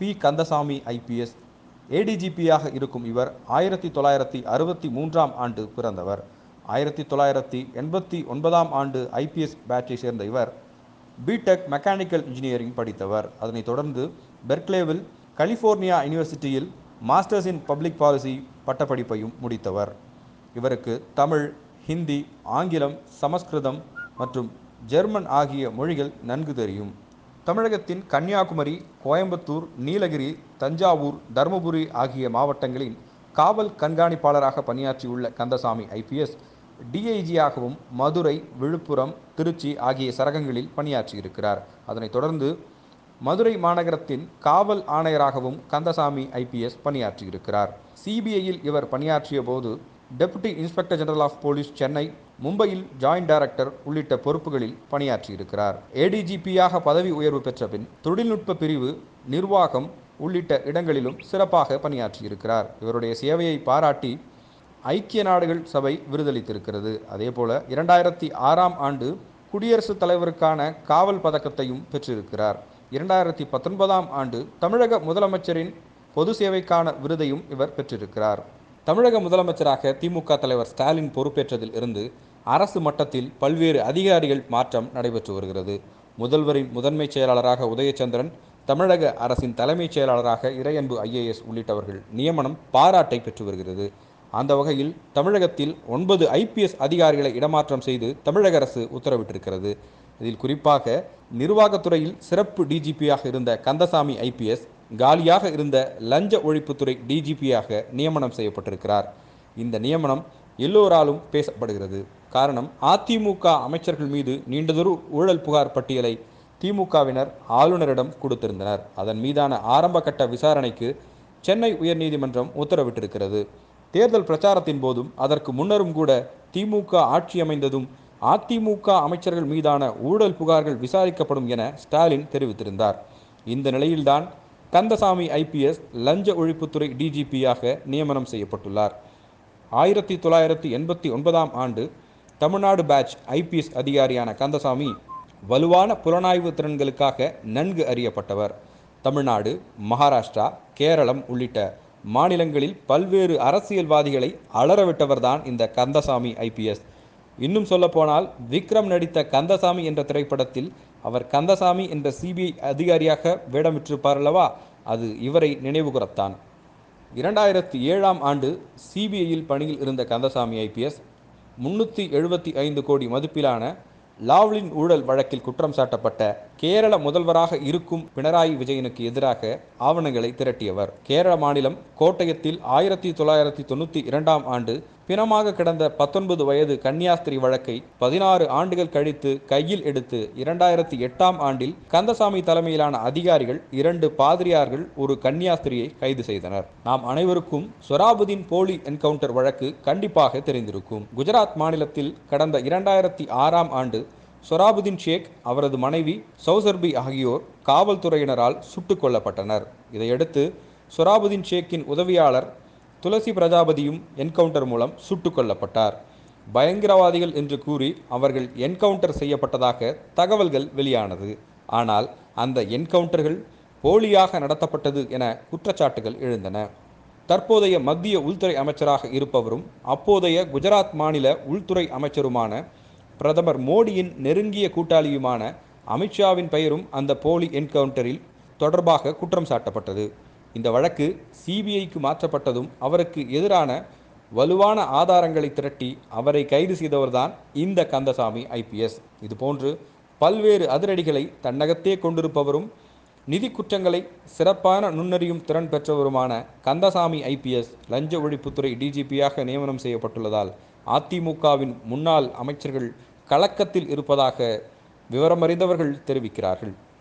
B Kandasamy IPS ஏடிஜிபியாக இருக்கும் இவர் ஆயிரத்தி தொள்ளாயிரத்தி அறுபத்தி மூன்றாம் ஆண்டு பிறந்தவர் ஆயிரத்தி தொள்ளாயிரத்தி எண்பத்தி ஒன்பதாம் ஆண்டு ஐபிஎஸ் பேட்சை சேர்ந்த இவர் பிடெக் மெக்கானிக்கல் இன்ஜினியரிங் படித்தவர் அதனைத் தொடர்ந்து பெர்க்லேவில் கலிஃபோர்னியா யூனிவர்சிட்டியில் மாஸ்டர்ஸ் இன் பப்ளிக் பாலிசி பட்டப்படிப்பையும் முடித்தவர் இவருக்கு தமிழ் ஹிந்தி ஆங்கிலம் சமஸ்கிருதம் மற்றும் ஜெர்மன் ஆகிய மொழிகள் நன்கு தெரியும் தமிழகத்தின் கன்னியாகுமரி கோயம்புத்தூர் நீலகிரி தஞ்சாவூர் தருமபுரி ஆகிய மாவட்டங்களின் காவல் கண்காணிப்பாளராக பணியாற்றியுள்ள கந்தசாமி ஐபிஎஸ் டிஐஜியாகவும் மதுரை விழுப்புரம் திருச்சி ஆகிய சரகங்களில் பணியாற்றியிருக்கிறார் அதனைத் தொடர்ந்து மதுரை மாநகரத்தின் காவல் ஆணையராகவும் கந்தசாமி ஐபிஎஸ் பணியாற்றியிருக்கிறார் சிபிஐயில் இவர் பணியாற்றிய போது deputy inspector general of police Chennai மும்பையில் ஜாயின்ட் டைரக்டர் உள்ளிட்ட பொறுப்புகளில் பணியாற்றியிருக்கிறார் ஏடிஜிபியாக பதவி உயர்வு பெற்ற பின் தொழில்நுட்ப பிரிவு நிர்வாகம் உள்ளிட்ட இடங்களிலும் சிறப்பாக பணியாற்றியிருக்கிறார் இவருடைய சேவையை பாராட்டி ஐக்கிய நாடுகள் சபை விருதளித்திருக்கிறது அதேபோல இரண்டாயிரத்தி ஆறாம் ஆண்டு குடியரசுத் தலைவருக்கான காவல் பதக்கத்தையும் பெற்றிருக்கிறார் இரண்டாயிரத்தி பத்தொன்பதாம் ஆண்டு தமிழக முதலமைச்சரின் பொது சேவைக்கான விருதையும் இவர் பெற்றிருக்கிறார் தமிழக முதலமைச்சராக திமுக தலைவர் ஸ்டாலின் பொறுப்பேற்றதில் இருந்து அரசு மட்டத்தில் பல்வேறு அதிகாரிகள் மாற்றம் நடைபெற்று வருகிறது முதல்வரின் முதன்மைச் செயலாளராக உதயச்சந்திரன் தமிழக அரசின் தலைமைச் செயலாளராக இறையன்பு ஐஏஎஸ் உள்ளிட்டவர்கள் நியமனம் பாராட்டை பெற்று வருகிறது அந்த வகையில் தமிழகத்தில் ஒன்பது ஐபிஎஸ் அதிகாரிகளை இடமாற்றம் செய்து தமிழக அரசு உத்தரவிட்டிருக்கிறது இதில் குறிப்பாக நிர்வாகத்துறையில் சிறப்பு டிஜிபியாக இருந்த கந்தசாமி ஐபிஎஸ் காலியாக இருந்த லஞ்ச ஒழிப்புத்துறை டிஜிபியாக நியமனம் செய்யப்பட்டிருக்கிறார் இந்த நியமனம் எல்லோராலும் பேசப்படுகிறது காரணம் அதிமுக அமைச்சர்கள் மீது நீண்டதொரு ஊழல் புகார் பட்டியலை திமுகவினர் ஆளுநரிடம் கொடுத்திருந்தனர் அதன் மீதான ஆரம்ப கட்ட விசாரணைக்கு சென்னை உயர்நீதிமன்றம் உத்தரவிட்டிருக்கிறது தேர்தல் பிரச்சாரத்தின் போதும் அதற்கு முன்னரும் கூட திமுக ஆட்சி அமைந்ததும் அதிமுக அமைச்சர்கள் மீதான ஊழல் புகார்கள் விசாரிக்கப்படும் என ஸ்டாலின் தெரிவித்திருந்தார் இந்த நிலையில்தான் கந்தசாமி ஐபிஎஸ் லஞ்ச ஒழிப்புத்துறை டிஜிபியாக நியமனம் செய்யப்பட்டுள்ளார் ஆயிரத்தி தொள்ளாயிரத்தி எண்பத்தி ஒன்பதாம் ஆண்டு தமிழ்நாடு பேட்ச் ஐபிஎஸ் அதிகாரியான கந்தசாமி வலுவான புலனாய்வு திறன்களுக்காக நன்கு அறியப்பட்டவர் தமிழ்நாடு மகாராஷ்டிரா கேரளம் உள்ளிட்ட மாநிலங்களில் பல்வேறு அரசியல்வாதிகளை அலறவிட்டவர்தான் இந்த கந்தசாமி ஐபிஎஸ் இன்னும் சொல்லப்போனால் விக்ரம் நடித்த கந்தசாமி என்ற திரைப்படத்தில் அவர் கந்தசாமி என்ற சிபிஐ அதிகாரியாக வேடமிட்டிருப்பார் அல்லவா அது இவரை நினைவுகூரத்தான் இரண்டாயிரத்தி ஏழாம் ஆண்டு சிபிஐயில் பணியில் இருந்த கந்தசாமி ஐபிஎஸ் முன்னூற்றி எழுபத்தி ஐந்து கோடி மதிப்பிலான லாவ்லின் ஊழல் வழக்கில் குற்றம் சாட்டப்பட்ட கேரள முதல்வராக இருக்கும் பினராயி விஜயனுக்கு எதிராக ஆவணங்களை திரட்டியவர் கேரள மாநிலம் கோட்டயத்தில் ஆயிரத்தி தொள்ளாயிரத்தி தொண்ணூற்றி இரண்டாம் ஆண்டு பிணமாக கிடந்த பத்தொன்பது வயது கன்னியாஸ்திரி வழக்கை பதினாறு ஆண்டுகள் கழித்து கையில் எடுத்து இரண்டாயிரத்தி எட்டாம் ஆண்டில் கந்தசாமி தலைமையிலான அதிகாரிகள் இரண்டு பாதிரியார்கள் ஒரு கன்னியாஸ்திரியை கைது செய்தனர் நாம் அனைவருக்கும் சொராபுதீன் போலி என்கவுண்டர் வழக்கு கண்டிப்பாக தெரிந்திருக்கும் குஜராத் மாநிலத்தில் கடந்த இரண்டாயிரத்தி ஆறாம் ஆண்டு சொராபுதீன் ஷேக் அவரது மனைவி சௌசர்பி ஆகியோர் காவல்துறையினரால் சுட்டுக் கொல்லப்பட்டனர் இதையடுத்து சொராபுதீன் ஷேக்கின் உதவியாளர் துளசி பிரஜாபதியும் என்கவுண்டர் மூலம் சுட்டுக் கொல்லப்பட்டார் பயங்கரவாதிகள் என்று கூறி அவர்கள் என்கவுண்டர் செய்யப்பட்டதாக தகவல்கள் வெளியானது ஆனால் அந்த என்கவுண்டர்கள் போலியாக நடத்தப்பட்டது என குற்றச்சாட்டுகள் எழுந்தன தற்போதைய மத்திய உள்துறை அமைச்சராக இருப்பவரும் அப்போதைய குஜராத் மாநில உள்துறை அமைச்சருமான பிரதமர் மோடியின் நெருங்கிய கூட்டாளியுமான அமித்ஷாவின் பெயரும் அந்த போலி என்கவுண்டரில் தொடர்பாக குற்றம் சாட்டப்பட்டது இந்த வழக்கு சிபிஐக்கு மாற்றப்பட்டதும் அவருக்கு எதிரான வலுவான ஆதாரங்களை திரட்டி அவரை கைது செய்தவர்தான் இந்த கந்தசாமி ஐபிஎஸ் இதுபோன்று பல்வேறு அதிரடிகளை தன்னகத்தே கொண்டிருப்பவரும் நிதி குற்றங்களை சிறப்பான நுண்ணறியும் திறன் பெற்றவருமான கந்தசாமி ஐபிஎஸ் லஞ்ச ஒழிப்புத்துறை டிஜிபியாக நியமனம் செய்யப்பட்டுள்ளதால் அதிமுகவின் முன்னாள் அமைச்சர்கள் கலக்கத்தில் இருப்பதாக விவரமறிந்தவர்கள் தெரிவிக்கிறார்கள்